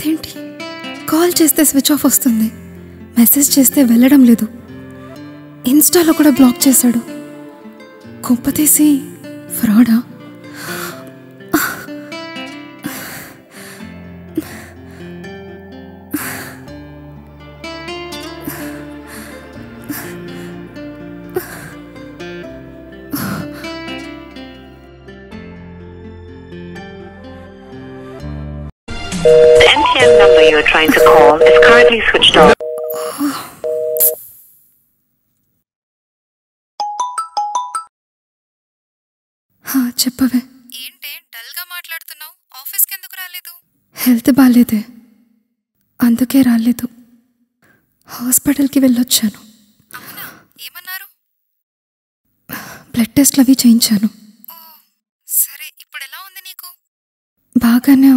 అదేంటి కాల్ చేస్తే switch off వస్తుంది మెసేజ్ చేస్తే వెళ్ళడం లేదు ఇన్స్టాలో కూడా బ్లాక్ చేశాడు కొంపతీసి ఫ్రాడా The MTN number you are trying to call is currently switched off. హా, చెప్పవే ఏంటే డల్గా మాట్లాడుతున్నావు ఆఫీస్కి ఎందుకు రాలేదు హెల్త్ బాగాలేదే అందుకే రాలేదు హాస్పిటల్కి వెళ్ళొచ్చాను అవునా ఏమన్నారు బ్లడ్ టెస్ట్లు అవి చేయించాను ఓ సరే ఇప్పుడు ఎలా ఉంది నీకు బాగానే